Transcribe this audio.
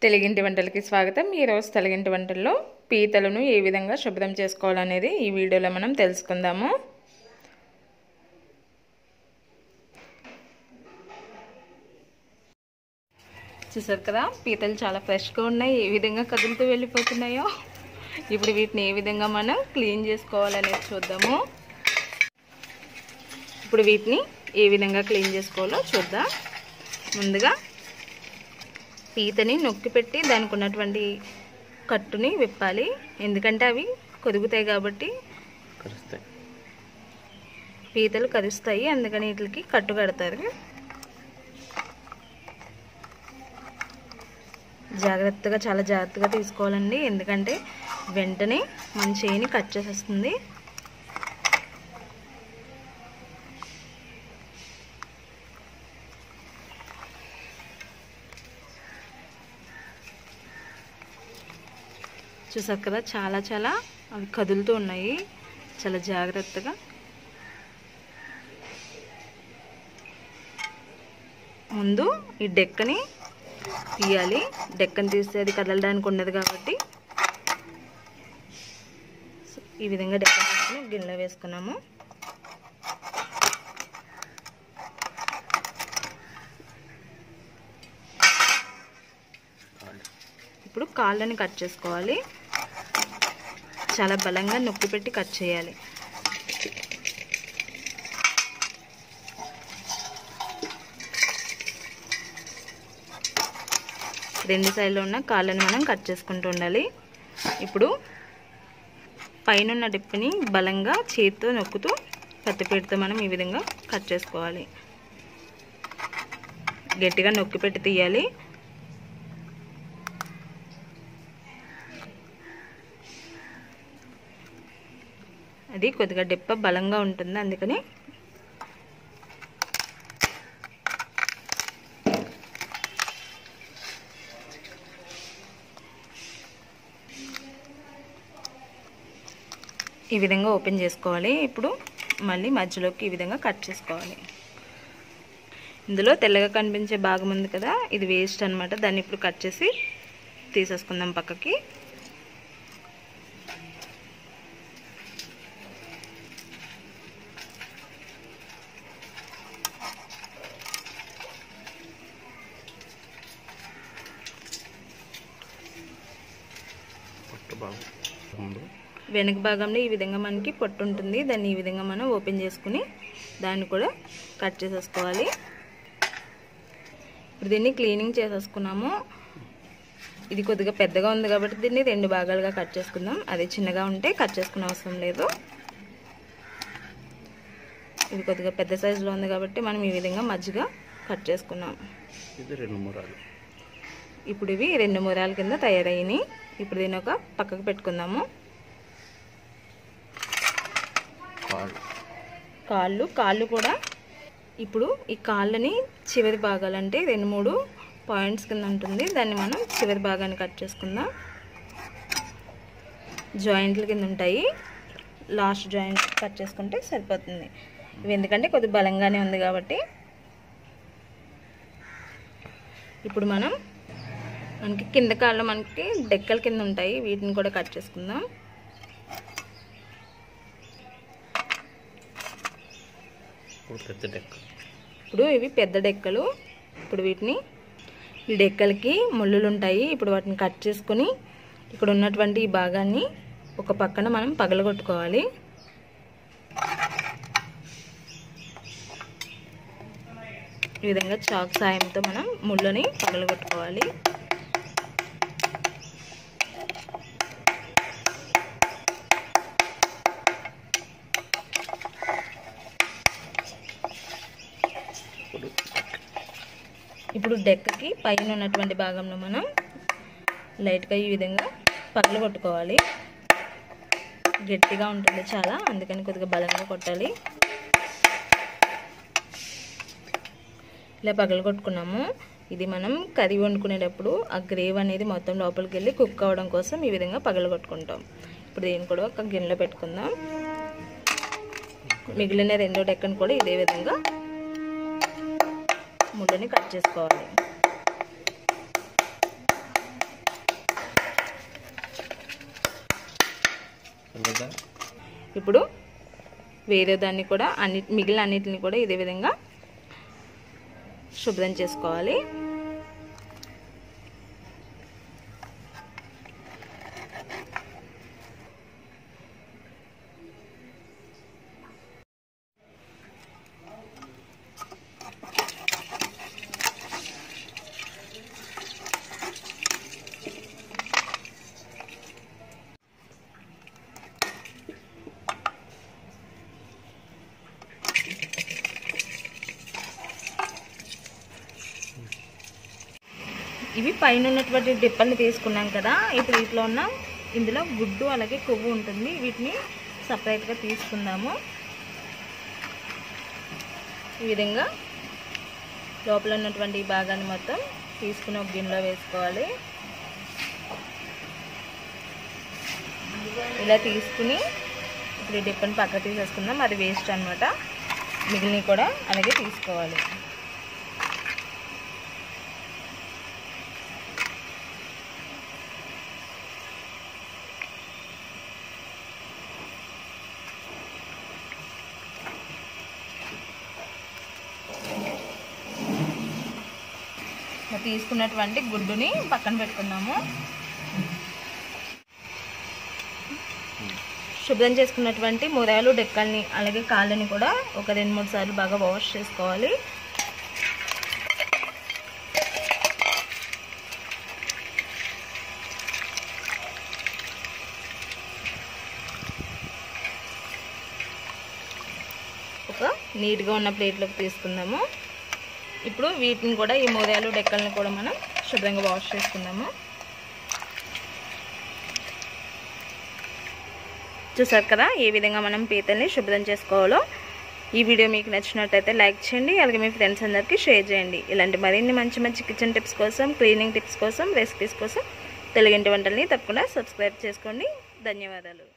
తెలుగింటి వంటలకి స్వాగతం ఈరోజు తెలుగింటి వంటల్లో పీతలను ఏ విధంగా శుభ్రం చేసుకోవాలనేది ఈ వీడియోలో మనం తెలుసుకుందాము చూసారు కదా పీతలు చాలా ఫ్రెష్గా ఉన్నాయి ఏ విధంగా కదులుతూ వెళ్ళిపోతున్నాయో ఇప్పుడు వీటిని ఏ విధంగా మనం క్లీన్ చేసుకోవాలనేది చూద్దాము ఇప్పుడు వీటిని ఏ విధంగా క్లీన్ చేసుకోవాలో చూద్దాం ముందుగా పీతని నొక్కి పెట్టి దానికి ఉన్నటువంటి కట్టుని విప్పాలి ఎందుకంటే అవి కొదుగుతాయి కాబట్టి కలుస్తాయి పీతలు కరుస్తాయి అందుకని వీటికి కట్టు కడతారు జాగ్రత్తగా చాలా జాగ్రత్తగా తీసుకోవాలండి ఎందుకంటే వెంటనే మన చేయిని కట్ చేసేస్తుంది చూసారు కదా చాలా చాలా అవి కదులుతూ ఉన్నాయి చాలా జాగ్రత్తగా ముందు ఈ డెక్కని తీయాలి డెక్కని తీస్తే అది కదలడానికి ఉండదు కాబట్టి సో, ఈ విధంగా డెక్కని తీసుకుని గిన్నెలో వేసుకున్నాము ఇప్పుడు కాళ్ళని కట్ చేసుకోవాలి చాలా బలంగా నొక్కి పెట్టి కట్ చేయాలి రెండు సైడ్లో ఉన్న కాళ్ళని మనం కట్ చేసుకుంటూ ఉండాలి ఇప్పుడు పైన ఉన్న డిప్పిని బలంగా చేతితో నొక్కుతూ కత్తిపేటతో మనం ఈ విధంగా కట్ చేసుకోవాలి గట్టిగా నొక్కి పెట్టి తీయాలి అది కొద్దిగా డిప్ప బలంగా ఉంటుంది అందుకని ఈ విధంగా ఓపెన్ చేసుకోవాలి ఇప్పుడు మళ్ళీ మధ్యలోకి ఈ విధంగా కట్ చేసుకోవాలి ఇందులో తెల్లగా కనిపించే భాగం ఉంది కదా ఇది వేస్ట్ అనమాట దాన్ని ఇప్పుడు కట్ చేసి తీసేసుకుందాం పక్కకి పొట్టు బాగు ముందు వెనక భాగంలో ఈ విధంగా మనకి పొట్టు ఉంటుంది దాన్ని ఈ విధంగా మనం ఓపెన్ చేసుకుని దాన్ని కూడా కట్ చేసేసుకోవాలి ఇప్పుడు దీన్ని క్లీనింగ్ చేసేసుకున్నాము ఇది కొద్దిగా పెద్దగా ఉంది కాబట్టి దీన్ని రెండు భాగాలుగా కట్ చేసుకుందాం అదే చిన్నగా ఉంటే కట్ చేసుకునే అవసరం లేదు ఇది కొద్దిగా పెద్ద సైజులో ఉంది కాబట్టి మనం ఈ విధంగా మజ్జిగా కట్ చేసుకున్నాం ఇది రెండు మూరాలు ఇప్పుడు ఇవి రెండు మూరాల కింద తయారయ్యినాయి ఇప్పుడు దీన్ని ఒక పక్కకు పెట్టుకుందాము కాళ్ళు కాళ్ళు కాళ్ళు కూడా ఇప్పుడు ఈ కాళ్ళని చివరి భాగాలంటే రెండు మూడు పాయింట్స్ కింద ఉంటుంది దాన్ని మనం చివరి భాగాన్ని కట్ చేసుకుందాం జాయింట్ల కింద ఉంటాయి లాస్ట్ జాయింట్ కట్ చేసుకుంటే సరిపోతుంది ఇవి ఎందుకంటే కొద్దిగా బలంగానే ఉంది కాబట్టి ఇప్పుడు మనం మనకి కింద కాళ్ళు మనకి డెక్కల కింద ఉంటాయి వీటిని కూడా కట్ చేసుకుందాం ఇప్పుడు పెద్ద డెక్క ఇప్పుడు ఇవి పెద్ద డెక్కలు ఇప్పుడు వీటిని ఈ డెక్కలకి ముళ్ళులు ఉంటాయి ఇప్పుడు వాటిని కట్ చేసుకొని ఇక్కడ ఉన్నటువంటి ఈ భాగాన్ని ఒక పక్కన మనం పగలగొట్టుకోవాలి ఈ విధంగా చాక్ సాయంతో మనం ముళ్ళని పగలగొట్టుకోవాలి ఇప్పుడు ఇప్పుడు డెక్కకి పైన ఉన్నటువంటి భాగంలో మనం లైట్గా ఈ విధంగా పగలు కొట్టుకోవాలి గట్టిగా ఉంటుంది చాలా అందుకని కొద్దిగా బలంగా కొట్టాలి ఇలా పగలు కొట్టుకున్నాము ఇది మనం కర్రీ వండుకునేటప్పుడు ఆ గ్రేవ్ అనేది మొత్తం లోపలికి వెళ్ళి కుక్ అవ్వడం కోసం ఈ విధంగా పగలు కొట్టుకుంటాం ఇప్పుడు దీన్ని కూడా ఒక గిన్నెలో పెట్టుకుందాం మిగిలిన రెండో డెక్కను కూడా ఇదే విధంగా ముళ్ళని కట్ చేసుకోవాలి కదా ఇప్పుడు వేరే దాన్ని కూడా అన్ని మిగిలిన అన్నిటిని కూడా ఇదే విధంగా శుభ్రం చేసుకోవాలి ఇవి పైన ఉన్నటువంటి డిప్పల్ని తీసుకున్నాం కదా ఇప్పుడు వీటిలో ఉన్న ఇందులో గుడ్డు అలాగే కొవ్వు ఉంటుంది వీటిని సపరేట్గా తీసుకుందాము ఈ విధంగా లోపల ఉన్నటువంటి ఈ భాగాన్ని మొత్తం తీసుకుని ఒక గిన్నెలో వేసుకోవాలి ఇలా తీసుకుని ఇప్పుడు ఈ డిప్పని పక్క తీసేసుకుందాం అది వేస్ట్ అనమాట మిగిలినవి కూడా అలాగే తీసుకోవాలి తీసుకున్నటువంటి గుడ్డుని పక్కన పెట్టుకున్నాము శుభ్రం చేసుకున్నటువంటి మురాలు డెక్కల్ని అలాగే కాళ్ళని కూడా ఒక రెండు మూడు సార్లు బాగా వాష్ చేసుకోవాలి ఒక నీట్గా ఉన్న ప్లేట్లోకి తీసుకుందాము ఇప్పుడు వీటిని కూడా ఈ మూరేలు డెక్కల్ని కూడా మనం శుభ్రంగా వాష్ చేసుకుందాము చూసారు కదా ఏ విధంగా మనం పీతల్ని శుభ్రం చేసుకోవాలో ఈ వీడియో మీకు నచ్చినట్టయితే లైక్ చేయండి అలాగే మీ ఫ్రెండ్స్ అందరికీ షేర్ చేయండి ఇలాంటి మరిన్ని మంచి మంచి కిచెన్ టిప్స్ కోసం క్లీనింగ్ టిప్స్ కోసం రెసిపీస్ కోసం తెలుగింటి వంటల్ని తప్పకుండా సబ్స్క్రైబ్ చేసుకోండి ధన్యవాదాలు